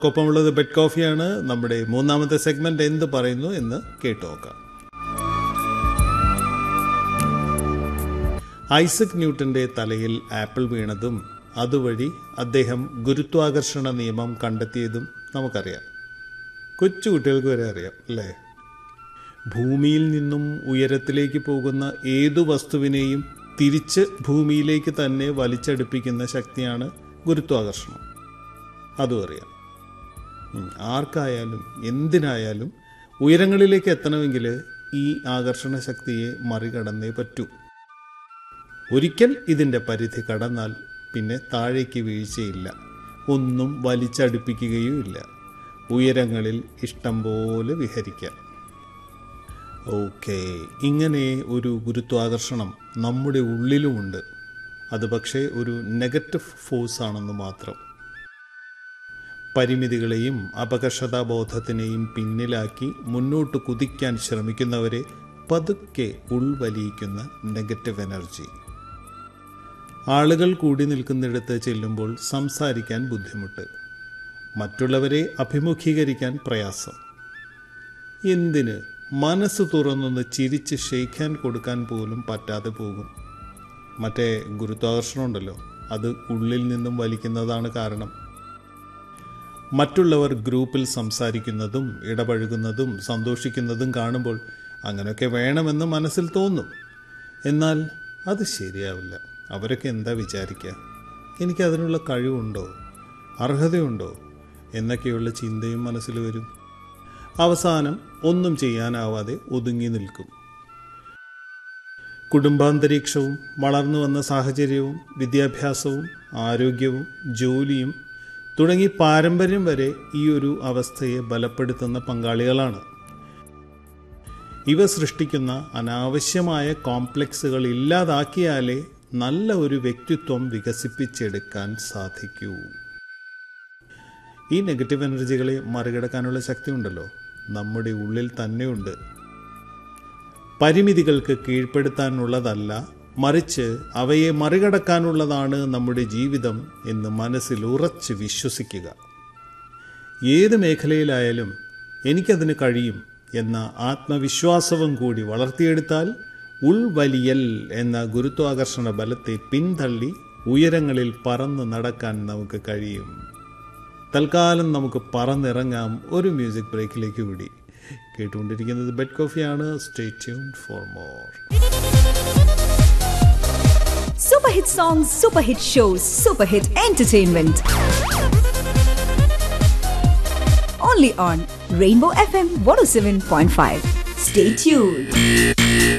ഒപ്പമുള്ളത് bed കോഫിയാണ് നമ്മുടെ മൂന്നാമത്തെ segment എന്ത് പറയുന്നു എന്ന് കേട്ടു നോക്കാം ഐസക് ന്യൂട്ടന്റെ തലയിൽ ആപ്പിൾ വീണതും അതുവഴി അദ്ദേഹം ഗുരുത്വാകർഷണ നിയമം കണ്ടെത്തിയതും നമുക്കറിയാം കൊച്ചു കുട്ടികൾക്ക് വരെ അറിയാം അല്ലേ ഭൂമിയിൽ നിന്നും ഉയരത്തിലേക്ക് പോകുന്ന ഏതു വസ്തുവിനെയും തിരിച്ച് ഭൂമിയിലേക്ക് തന്നെ വലിച്ചടുപ്പിക്കുന്ന ശക്തിയാണ് ഗുരുത്വാകർഷണം അതും അറിയാം ഉം, ആർക്കായാലും എന്തിനായാലും ഉയരങ്ങളിലേക്ക് എത്തണമെങ്കിൽ ഈ ആകർഷണ ശക്തിയെ മറികടന്നേ പറ്റൂ ഒരിക്കൽ ഇതിൻ്റെ പരിധി കടന്നാൽ പിന്നെ താഴേക്ക് വീഴ്ചയില്ല ഒന്നും വലിച്ചടുപ്പിക്കുകയുമില്ല ഉയരങ്ങളിൽ ഇഷ്ടം പോലെ വിഹരിക്കാം ഓക്കെ ഇങ്ങനെ ഒരു ഗുരുത്വാകർഷണം നമ്മുടെ ഉള്ളിലുമുണ്ട് അത് പക്ഷേ ഒരു നെഗറ്റീവ് ഫോഴ്സ് ആണെന്ന് മാത്രം പരിമിതികളെയും അപകർഷതാബോധത്തിനെയും പിന്നിലാക്കി മുന്നോട്ട് കുതിക്കാൻ ശ്രമിക്കുന്നവരെ പതുക്കെ ഉൾവലിയിക്കുന്ന നെഗറ്റീവ് എനർജി ആളുകൾ കൂടി നിൽക്കുന്നിടത്ത് ചെല്ലുമ്പോൾ സംസാരിക്കാൻ ബുദ്ധിമുട്ട് മറ്റുള്ളവരെ അഭിമുഖീകരിക്കാൻ പ്രയാസം എന്തിന് മനസ്സ് തുറന്നൊന്ന് ചിരിച്ച് ഷെയ്ക്കാൻ കൊടുക്കാൻ പോലും പറ്റാതെ പോകും മറ്റേ ഗുരുത്വാകർഷണം ഉണ്ടല്ലോ അത് ഉള്ളിൽ നിന്നും വലിക്കുന്നതാണ് കാരണം മറ്റുള്ളവർ ഗ്രൂപ്പിൽ സംസാരിക്കുന്നതും ഇടപഴകുന്നതും സന്തോഷിക്കുന്നതും കാണുമ്പോൾ അങ്ങനെയൊക്കെ വേണമെന്ന് മനസ്സിൽ തോന്നും എന്നാൽ അത് ശരിയാവില്ല അവരൊക്കെ എന്താ വിചാരിക്കുക എനിക്കതിനുള്ള കഴിവുണ്ടോ അർഹതയുണ്ടോ എന്നൊക്കെയുള്ള ചിന്തയും മനസ്സിൽ വരും അവസാനം ഒന്നും ചെയ്യാനാവാതെ ഒതുങ്ങി നിൽക്കും കുടുംബാന്തരീക്ഷവും വളർന്നു വന്ന സാഹചര്യവും വിദ്യാഭ്യാസവും ആരോഗ്യവും ജോലിയും തുടങ്ങി പാരമ്പര്യം വരെ ഈ ഒരു അവസ്ഥയെ ബലപ്പെടുത്തുന്ന പങ്കാളികളാണ് ഇവ സൃഷ്ടിക്കുന്ന അനാവശ്യമായ കോംപ്ലക്സുകൾ ഇല്ലാതാക്കിയാലേ നല്ല ഒരു വ്യക്തിത്വം വികസിപ്പിച്ചെടുക്കാൻ സാധിക്കൂ ഈ നെഗറ്റീവ് എനർജികളെ മറികടക്കാനുള്ള ശക്തി ഉണ്ടല്ലോ നമ്മുടെ ഉള്ളിൽ തന്നെയുണ്ട് പരിമിതികൾക്ക് കീഴ്പ്പെടുത്താനുള്ളതല്ല മറിച്ച് അവയെ മറികടക്കാനുള്ളതാണ് നമ്മുടെ ജീവിതം എന്ന് മനസ്സിൽ ഉറച്ച് വിശ്വസിക്കുക ഏത് മേഖലയിലായാലും എനിക്കതിന് കഴിയും എന്ന ആത്മവിശ്വാസവും കൂടി വളർത്തിയെടുത്താൽ ഉൾവലിയൽ എന്ന ഗുരുത്വാകർഷണ ബലത്തെ പിന്തള്ളി ഉയരങ്ങളിൽ പറന്ന് നടക്കാൻ നമുക്ക് കഴിയും തൽക്കാലം നമുക്ക് പറന്നിറങ്ങാം ഒരു മ്യൂസിക് ബ്രേക്കിലേക്ക് കൂടി കേട്ടുകൊണ്ടിരിക്കുന്നത് ബെഡ് കോഫിയാണ് stay tune for more Super hit songs, super hit shows, super hit entertainment. Only on Rainbow FM 107.5. Stay tuned.